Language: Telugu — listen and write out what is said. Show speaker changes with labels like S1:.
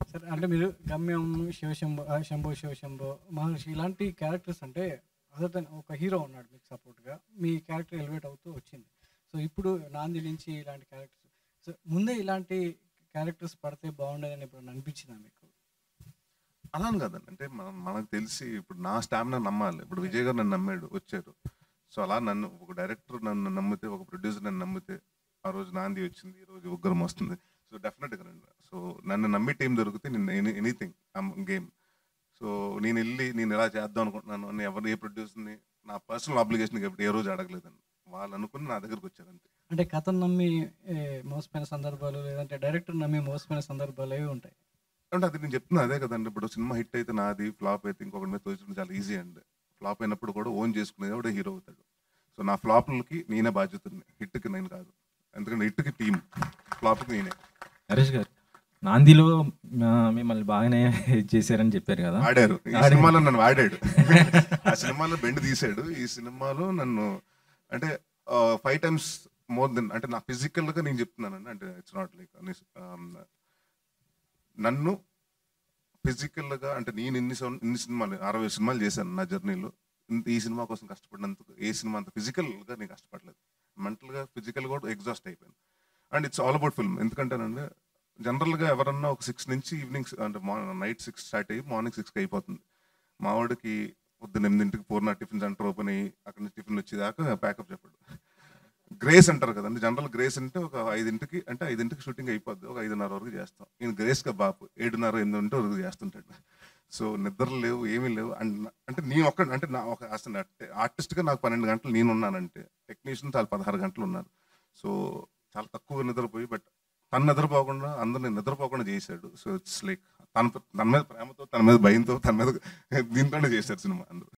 S1: సరే అంటే మీరు గమ్యం శివశంభో ఆ, శంభో శివశంభో మహర్షి ఇలాంటి క్యారెక్టర్స్ అంటే అదర్ దెన్ ఒక హీరో ఉన్నాడు మీకు సపోర్ట్గా మీ క్యారెక్టర్ ఎలివేట్ అవుతూ వచ్చింది సో ఇప్పుడు నాంది నుంచి ఇలాంటి క్యారెక్టర్స్ సో ముందే ఇలాంటి క్యారెక్టర్స్ పడితే బాగుండేదని ఇప్పుడు అనిపించిందా మీకు
S2: అలా అని కాదండి అంటే మనం మనకు తెలిసి ఇప్పుడు నా స్టామినా నమ్మాలి ఇప్పుడు విజయ్ గారు నన్ను నమ్మాడు వచ్చారు సో అలా నన్ను ఒక డైరెక్టర్ నన్ను నమ్మితే ఒక ప్రొడ్యూసర్ నన్ను నమ్మితే ఆ రోజు నాంది వచ్చింది ఈ రోజు ఉగ్రం వస్తుంది సో డెఫినెట్గా రండి సో నన్ను నమ్మి టీం దొరికితే నేను ఎనీథింగ్ గేమ్ సో నేను వెళ్ళి నేను ఎలా చేద్దాం అనుకుంటున్నాను అని ఎవరు ఏ ప్రొడ్యూసర్ని నా పర్సనల్ ఆబ్లిగేషన్ ఎప్పుడు ఏ రోజు అడగలేదండి వాళ్ళు అనుకుని నా దగ్గరకు వచ్చారు అంతే
S1: అంటే కథను నమ్మి ఏ, మోసపోయిన సందర్భాలు లేదంటే డైరెక్టర్ నమ్మి మోసపోయిన సందర్భాలు ఏవి ఉంటాయి
S2: అంటే అది నేను చెప్తున్నా అదే కదండి ఇప్పుడు సినిమా హిట్ అయితే నాది ఫ్లాప్ అయితే ఇంకొకటి మీద తోచడం చాలా ఈజీ అండి ఫ్లాప్ అయినప్పుడు కూడా ఓన్ చేసుకునేది కూడా హీరో అవుతాడు సో నా ఫ్లాప్లకి నేనే బాధ్యతని హిట్కి నేను కాదు ఎందుకంటే హిట్కి టీం ఫ్లాప్కి నేనే
S3: హరీష్ గారు నాందిలో ఆ, మిమ్మల్ని బాగానే చేశారని చెప్పారు కదా
S2: ఆడారు ఈ
S3: ఆడారు.
S2: సినిమాలో నన్ను వాడాడు ఆ సినిమాలో బెండ్ తీసాడు ఈ సినిమాలో నన్ను అంటే ఫైవ్ టైమ్స్ మోర్ దెన్ అంటే నా ఫిజికల్ గా నేను చెప్తున్నానండి అంటే ఇట్స్ నాట్ లైక్ నన్ను ఫిజికల్ గా అంటే నేను ఇన్ని సం- ఇన్ని సినిమాలు అరవై సినిమాలు చేశాను నా జర్నీలో ఇంత ఈ సినిమా కోసం కష్టపడినందుకు ఏ సినిమా అంత ఫిజికల్ గా నేను కష్టపడలేదు మెంటల్ గా ఫిజికల్ కూడా ఎగ్జాస్ట్ అయిపోయాను and it's all about film ఎందుకంటేనంటే జనరల్ గా ఎవరన్నా ఒక సిక్స్ నుంచి ఈవినింగ్ అంటే నైట్ సిక్స్ స్టార్ట్ అయ్యి మార్నింగ్ సిక్స్కి అయిపోతుంది మా వాడికి పొద్దున్న ఎనిమిదింటికి పూర్ణ టిఫిన్ సెంటర్ ఓపెన్ అయ్యి అక్కడి నుంచి టిఫిన్ వచ్చేదాకా ప్యాకప్ చెప్పాడు గ్రేస్ అంటారు కదండి జనరల్ గ్రేస్ అంటే ఒక ఐదింటికి అంటే ఐదింటికి షూటింగ్ అయిపోద్ది ఒక ఐదున్నర వరకు చేస్తాం ఈయన గ్రేస్ గా బాపు ఏడున్నర ఎనిమిది వరకు చేస్తుంటాడు సో నిద్ర లేవు ఏమీ లేవు అండ్ నా- అంటే నేను ఒక్క అంటే నా ఒక అసలు ఆర్టిస్ట్ గా నాకు పన్నెండు గంటలు నేను ఉన్నానంటే టెక్నీషియన్ చాలా పదహారు గంటలు ఉన్నారు సో చాలా తక్కువ నిద్రపోయి బట్ తను నిద్రపోకుండా అందరిని నిద్రపోకుండా చేశాడు సో ఇట్స్ లైక్ తన తన మీద ప్రేమతో తన మీద భయంతో తన మీద దీంతోనే చేశారు సినిమా అందరూ